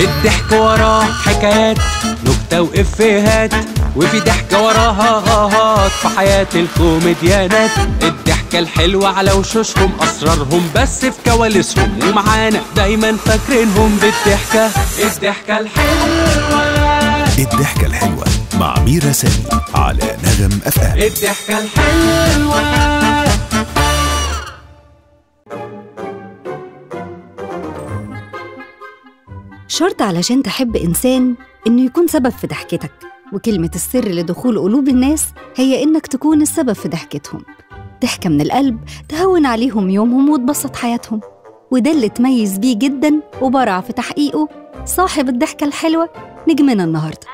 الضحك وراه حكايات نكتة وإفيهات وفي ضحكة وراها هاهات في حياة الكوميديانات الضحكة الحلوة على وشوشهم أسرارهم بس في كواليسهم ومعانا دايما فاكرينهم بالضحكة الضحكة الحلوة الضحكة الحلوة مع ميرا سامي على نغم اف ام الضحكة الحلوة شرط علشان تحب إنسان إنه يكون سبب في ضحكتك وكلمة السر لدخول قلوب الناس هي إنك تكون السبب في ضحكتهم ضحكة من القلب تهون عليهم يومهم وتبسط حياتهم وده اللي تميز بيه جدا وبرع في تحقيقه صاحب الضحكة الحلوة نجمنا النهاردة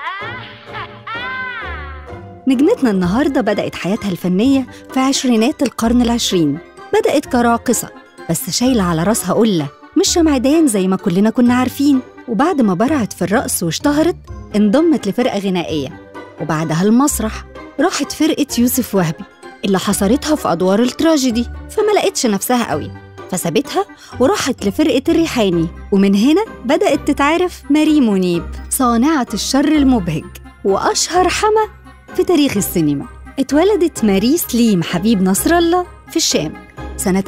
نجمتنا النهاردة بدأت حياتها الفنية في عشرينات القرن العشرين بدأت كراقصة بس شايلة على راسها قلة مش شمعدان زي ما كلنا كنا عارفين وبعد ما برعت في الرقص واشتهرت انضمت لفرقة غنائية وبعدها المسرح راحت فرقة يوسف وهبي اللي حصرتها في أدوار التراجيدي فما لقتش نفسها قوي فسابتها وراحت لفرقة الريحاني ومن هنا بدأت تتعرف ماري منيب صانعة الشر المبهج وأشهر حما في تاريخ السينما اتولدت ماري سليم حبيب نصر الله في الشام سنة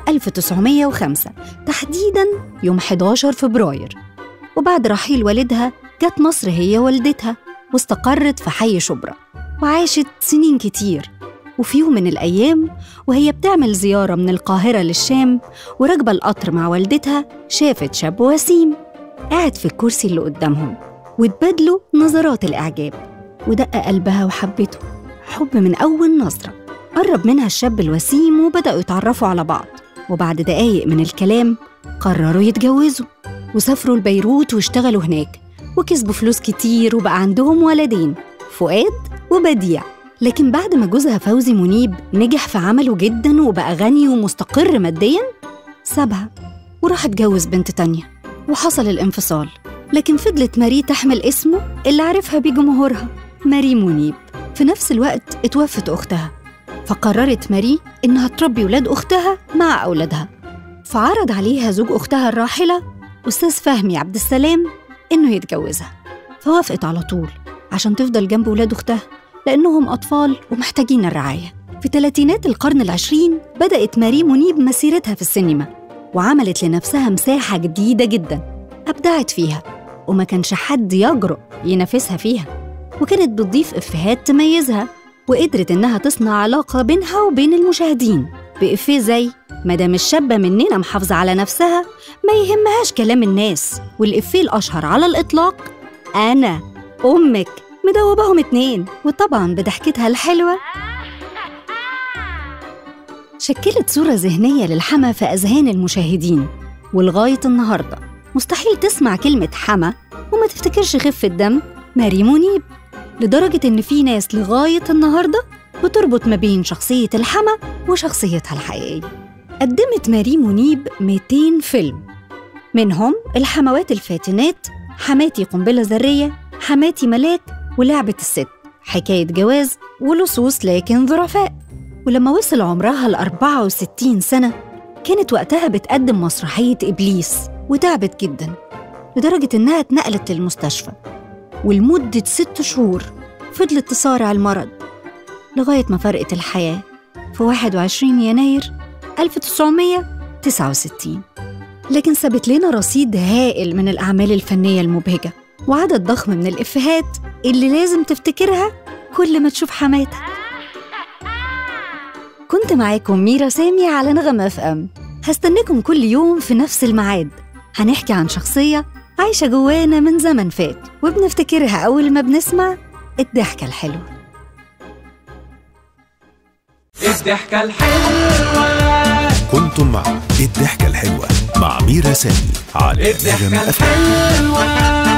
1905 تحديداً يوم 11 فبراير وبعد رحيل والدها جت مصر هي والدتها واستقرت في حي شبرا وعاشت سنين كتير وفي يوم من الأيام وهي بتعمل زيارة من القاهرة للشام وراكبة القطر مع والدتها شافت شاب وسيم قاعد في الكرسي اللي قدامهم واتبادلوا نظرات الإعجاب ودق قلبها وحبته حب من أول نظرة قرب منها الشاب الوسيم وبدأوا يتعرفوا على بعض وبعد دقايق من الكلام قرروا يتجوزوا وسافروا لبيروت واشتغلوا هناك وكسبوا فلوس كتير وبقى عندهم ولدين فؤاد وبديع لكن بعد ما جوزها فوزي منيب نجح في عمله جدا وبقى غني ومستقر ماديا سابها وراح اتجوز بنت تانية وحصل الانفصال لكن فضلت ماري تحمل اسمه اللي عرفها بيه جمهورها ماري منيب في نفس الوقت اتوفت أختها فقررت ماري إنها تربي ولاد أختها مع أولادها فعرض عليها زوج أختها الراحلة أستاذ فهمي عبد السلام إنه يتجوزها فوافقت على طول عشان تفضل جنب ولاد أختها لأنهم أطفال ومحتاجين الرعاية في تلاتينات القرن العشرين بدأت ماري منيب مسيرتها في السينما وعملت لنفسها مساحة جديدة جدا أبدعت فيها وما كانش حد يجرؤ ينافسها فيها وكانت بتضيف إفيهات تميزها وقدرت إنها تصنع علاقة بينها وبين المشاهدين بإفيه زي مادام الشابة مننا محافظة على نفسها ما يهمهاش كلام الناس والإفيه الأشهر على الإطلاق أنا أمك مدوبهم اتنين وطبعا بضحكتها الحلوة شكلت صورة ذهنية للحما في أذهان المشاهدين ولغاية النهاردة مستحيل تسمع كلمة حما وما تفتكرش خفة دم ماري منيب لدرجة إن في ناس لغاية النهاردة بتربط ما بين شخصية الحما وشخصيتها الحقيقية قدمت ماري منيب 200 فيلم منهم الحموات الفاتنات حماتي قنبلة ذرية حماتي ملاك ولعبة الست حكاية جواز ولصوص لكن ظرفاء ولما وصل عمرها ل 64 سنة كانت وقتها بتقدم مسرحية إبليس وتعبت جدا لدرجة إنها اتنقلت للمستشفى ولمدة ست شهور فضلت تصارع المرض لغاية ما فرقت الحياة في 21 يناير 1969 لكن سابت لنا رصيد هائل من الأعمال الفنية المبهجة وعدد ضخم من الإفيهات اللي لازم تفتكرها كل ما تشوف حماتك كنت معاكم ميرا سامي على نغم اف ام هستناكم كل يوم في نفس الميعاد هنحكي عن شخصية عايشة جوانا من زمن فات وبنفتكرها أول ما بنسمع الضحكة الحلوة الضحكة الحلوة كنتم مع الضحكة الحلوة مع ميرا سامي على نغم الضحكة اف ام الحلوة